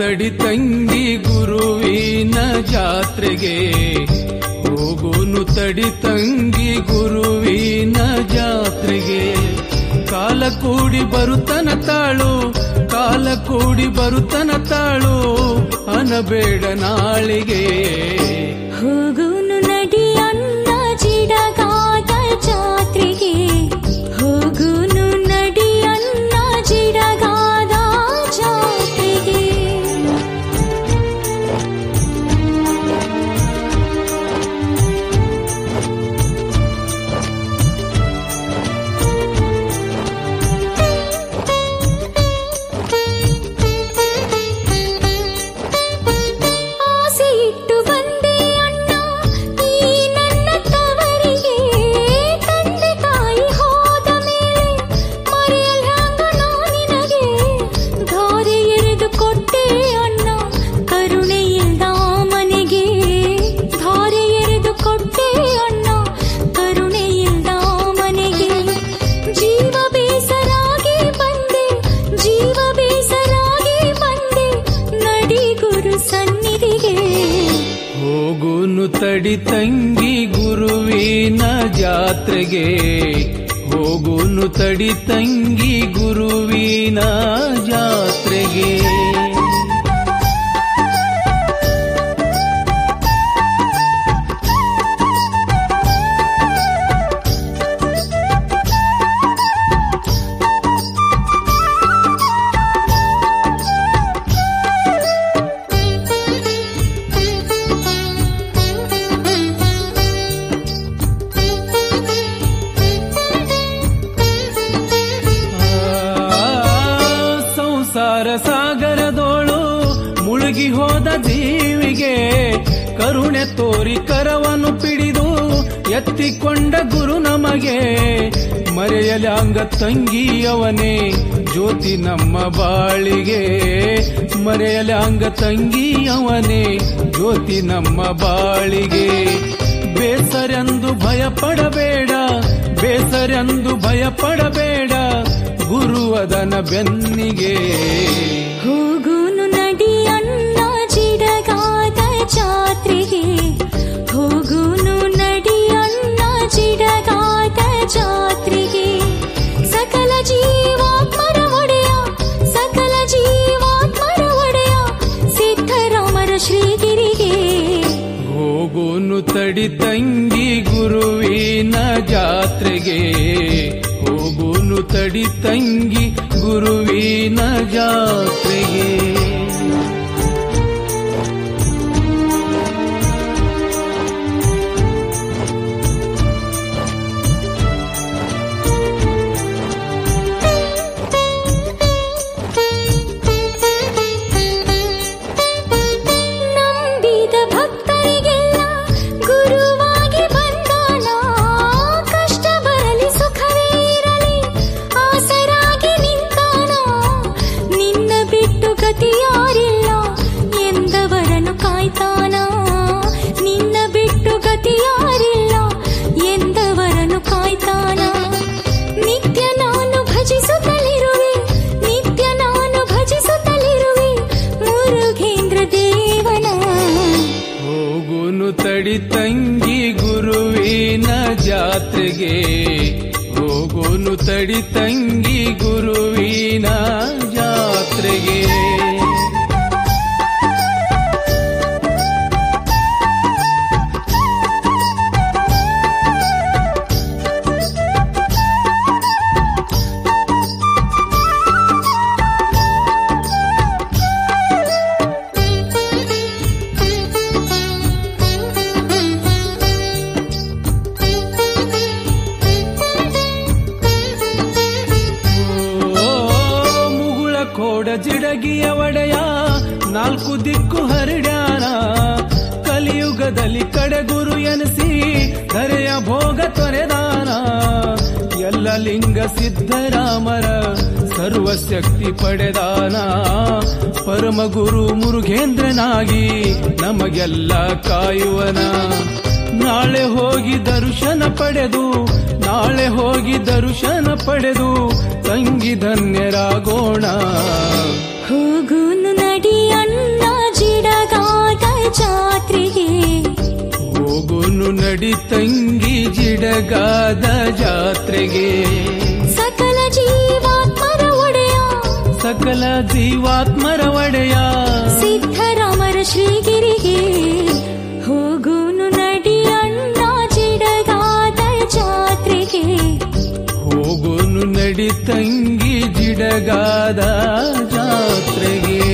ತಡಿ ತಂಗಿ ಗುರುವಿನ ಜಾತ್ರೆಗೆ ಹೋಗುನು ತಡಿ ತಂಗಿ ಗುರುವಿನ ಜಾತ್ರೆಗೆ ಕಾಲ ಕೂಡಿ ಬರುತ್ತನ ತಾಳು ಕಾಲ ಕೂಡಿ ಬರುತ್ತನ ತಾಳು ಅನಬೇಡ ನಾಳಿಗೆ ಹೋಗುನು ನಡಿ ಅನ್ನ ಜಿಡಗಾದ ಜಾತ್ರೆಗೆ ಹೋಗುನು ನಡಿ ಅನ್ನ ಜಿಡಗಾದ ಜಾತ್ರೆಗೆ ಆಸೆ ಇಟ್ಟು ಬಂದೆ ಅಣ್ಣ ಈ ನನ್ನ ತವರಿಗೆ ತಂದೆ ತಾಯಿ ಹೋದ ಮೇಲೆ ಮರೆಯಲ್ ಹ್ಯಾಂಗ ನಾ ನಿನಗೆ ಧಾರೆ ಎರೆದು ಕೊಟ್ಟೆ ಅಣ್ಣ ಕರುಣೆ ಇಲ್ದ ಮನೆಗೆ ಧಾರೆ ಎರೆದು ಕೊಟ್ಟೆ ಅಣ್ಣ ಕರುಣೆ ಇಲ್ದ ಮನೆಗೆ ಜೀವ ಬೇಸರಾಗಿ ಬಂದೆ ಜೀವ ಬೇಸರಾಗಿ ಬಂದೆ ನಡಿ ಗುರು ಸನ್ನಿಧಿಗೆ ಹೋಗುನು ತಡಿ ತಂಗಿ ಗುರುವಿನ ಜಾತ್ರೆಗೆ ಹೋಗುನು ತಡಿ ತಂಗಿ ಗುರುವಿನ ಜಾತ್ರೆಗೆ ಆ, ಸಂಸಾರ ಸಾಗರದೋಳು ಮುಳುಗಿ ಹೋದ ಜೀವಿಗೆ ಕರುಣೆ ತೋರಿ ಕರವನ್ನು ಪಿಡಿದು ಎತ್ತಿಕೊಂಡ ಗುರು ನಮಗೆ ಮರೆಯಲಾಂಗ ತಂಗಿಯವನೇ ಜ್ಯೋತಿ ನಮ್ಮ ಬಾಳಿಗೆ ಮರೆಯಲಾಂಗ ತಂಗಿಯವನೇ ಜ್ಯೋತಿ ನಮ್ಮ ಬಾಳಿಗೆ ಬೇಸರೆಂದು ಭಯಪಡಬೇಡ ಬೇಸರೆಂದು ಭಯಪಡಬೇಡ ಗುರುವದನ ಬೆನ್ನಿಗೆ ಹೋಗುನು ನಡಿ ಅಣ್ಣ ಜಿಡಗಾದ ಜಾತ್ರೆಗೆ ಹೋಗುನು ನಡಿ ಅಣ್ಣ ಜಿಡಗಾದ ಜಾತ್ರೆಗೆ ಸಕಲ ಜೀವಾತ್ಮರ ಒಡೆಯ ಸಕಲ ಜೀವಾತ್ಮರ ಒಡೆಯ ಸಿದ್ಧರಾಮರ ಶ್ರೀಗಿರಿಗೆ ಹೋಗುನು ತಡಿ ತಂಗಿ ಗುರುವಿನ ಜಾತ್ರೆಗೆ ಹೋಗುನು ತಡಿ ತಂಗಿ ಗುರುವಿನ ಜಾತ್ರೆಗೆ ನಂಬಿದ ಭಕ್ತರಿಗೆಲ್ಲ ಗುರುವಾಗಿ ಬಂದಾನ ಕಷ್ಟ ಬರಲಿ ಸುಖವೇ ಇರಲಿ ಆಸರಾಗಿ ನಿಂತಾನ ನಿನ್ನ ಬಿಟ್ಟು ಗತಿ ಯಾರಿಲ್ಲ ಎಂದವರನ್ನು ಕಾಯ್ತಾನ ನಿನ್ನ ಬಿಟ್ಟು ಗತಿ ಯಾರಿಲ್ಲ ಎಂದವರನ್ನು ಕಾಯ್ತಾನ ನಿತ್ಯ ನಾನು ಭಜಿಸುತ್ತಲಿರುವೆ ನಿತ್ಯ ನಾನು ಭಜಿಸುತ್ತಲಿರುವೆ ಮುರುಘೇಂದ್ರ ದೇವನ ಹೋಗುನು ತಡಿ ತಂಗಿ ಗುರುವಿನ ಜಾತ್ರೆಗೆ ಹೋಗುನು ತಡಿ ತಂಗಿ ಗುರುವಿನ ಜಾತ್ರೆಗೆ ಓ, ಮುಗುಳ ಕೋಡ ಜಿಡಗಿಯ ಒಡೆಯ ನಾಲ್ಕು ದಿಕ್ಕು ಹರಡ್ಯಾನ ಕಲಿಯುಗದಲ್ಲಿ ಕಡೆಗುರು ಎನಿಸಿ ಧರೆಯ ಭೋಗ ತೊರೆದಾನ ಎಲ್ಲ ಲಿಂಗ ಸಿದ್ಧರಾಮರ ಸರ್ವಶಕ್ತಿ ಪಡೆದಾನ ಪರಮ ಗುರು ಮುರುಘೇಂದ್ರನಾಗಿ ನಮಗೆಲ್ಲ ಕಾಯುವನ ನಾಳೆ ಹೋಗಿ ದರ್ಶನ ಪಡೆದು ನಾಳೆ ಹೋಗಿ ದರ್ಶನ ಪಡೆದು ತಂಗಿ ಧನ್ಯರಾಗೋಣ ಹೋಗುನು ನಡಿ ಅಣ್ಣ ಹೋಗೋನು ನಡಿ ತಂಗಿ ಜಿಡಗಾದ ಜಾತ್ರೆಗೆ ಸಕಲ ಜೀವಾತ್ಮರ ಒಡೆಯ ಸಕಲ ಜೀವಾತ್ಮರ ಒಡೆಯ ಸಿದ್ಧರಾಮರ ಶ್ರೀಗಿರಿಗೆ ಹೋಗುನು ನಡಿ ಅಣ್ಣ ಜಿಡಗಾದ ಜಾತ್ರೆಗೆ ಹೋಗೋನು ನಡಿ ತಂಗಿ ಜಿಡಗಾದ ಜಾತ್ರೆಗೆ